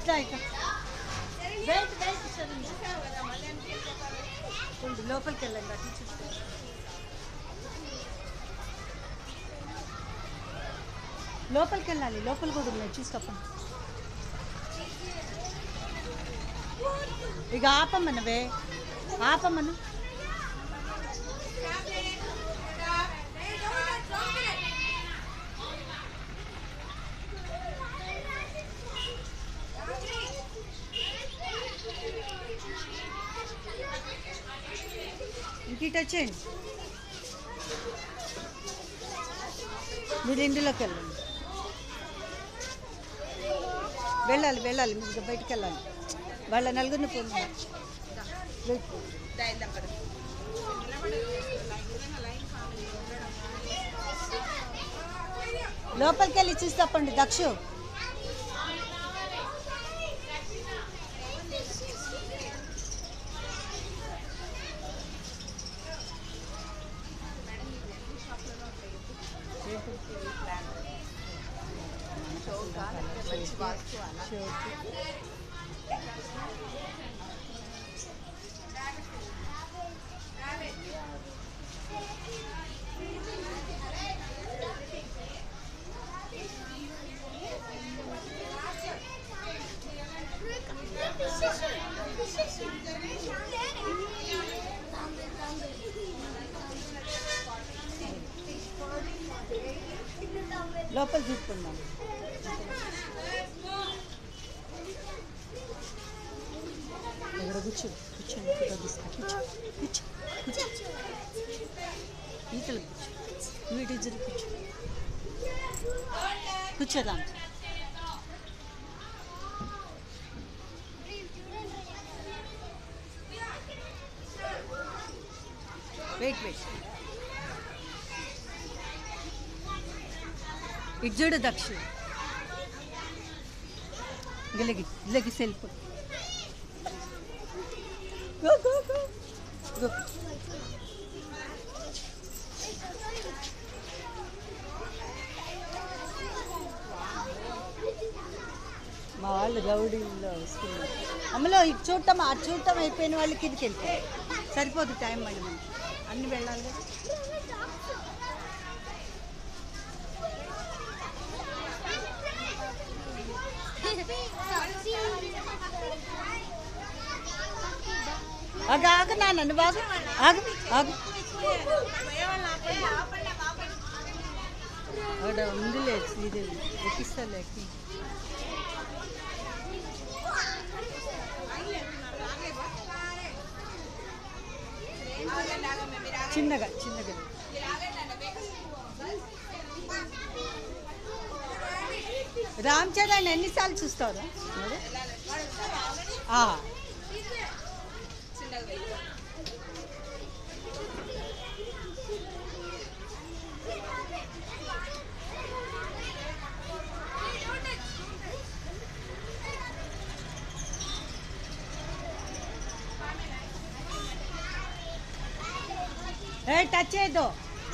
ఇట్లా ఇట్లా wait wait ఉండు, లోపలికి వెళ్ళండి అటు చూస్తే లోపలికి వెళ్ళాలి లోపల కూడా ఉన్నాయి చూసుకోపండి ఇక ఆపమ్మనవే ఆపమ్మను ఇంక ఇటు వచ్చేయండి మీరు ఇందులోకి వెళ్ళండి వెళ్ళాలి వెళ్ళాలి మీరు బయటికి వెళ్ళాలి వాళ్ళ నలుగురిని పొంది లోపలికి వెళ్ళి చూసి తప్పండి దక్షు లోపల చూసుకుందాం ఇక్కడ కూర్చో కూర్చోండి ఫోటో తీస్తా కూర్చో కూర్చో కూర్చో ఈతలు కూర్చో వీటి ఇద్దరు కూర్చో కూర్చోదాం వెయిట్ వెయిట్ ఇటు చూడు దక్షు గిలగి గిలగి self go go go go మా వాళ్ళు రౌడీలో వస్తున్నారు అమ్మలో ఇటు చూడటం అటు చూడటం అయిపోయిన వాళ్ళకి ఇదికి వెళ్తారు సరిపోదు టైం మళ్ళీ మనకి అన్ని వెళ్ళాలి కదా ఆగు ఆగు నాన్న నువ్వు ఆగు ఆగు ఆగు అక్కడ ఉందిలే శ్రీదేవి ఎక్కిస్తాలే ఎక్కి చిన్నగా చిన్నగా రామ్ చరణ్ ఎన్నిసార్లు చూస్తారా ఆ. ఏ టచ్ చేయొద్దు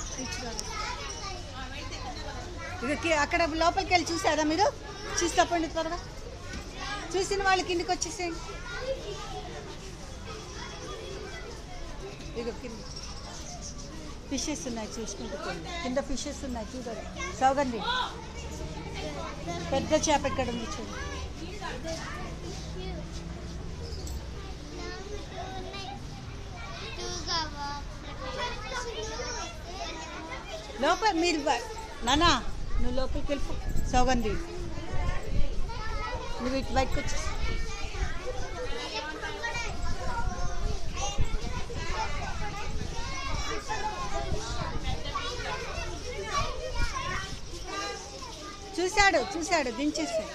ఇక కి- అక్కడ లోపలికి వెళ్ళి చూసారా మీరు చూసి తప్పండి త్వరగా చూసిన వాళ్ళకి ఇంటికి వచ్చేసేయండి ఇక కింద ఫిషెస్ ఉన్నాయి చూసుకుంటూ పోండి కింద ఫిషెస్ ఉన్నాయి చూడండి సౌగంధి పెద్ద చేప ఎక్కడ ఉంది చూడండి లోపల మీరు బ- నానా నువ్వు లోపలికి వెళ్ళిపో సౌగంధి నువ్వు ఇటు బయటకు వచ్చి చూశాడు చూశాడు దించేసాడు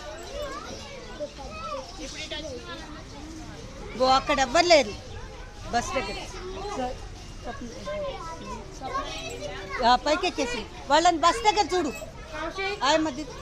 గో అక్కడ ఎవ్వరు లేరు బస్ దగ్గర స- స్వప్న- ఆ, పైకి ఎక్కేసి వాళ్ళని బస్ దగ్గర చూడు ఆయన మధ్య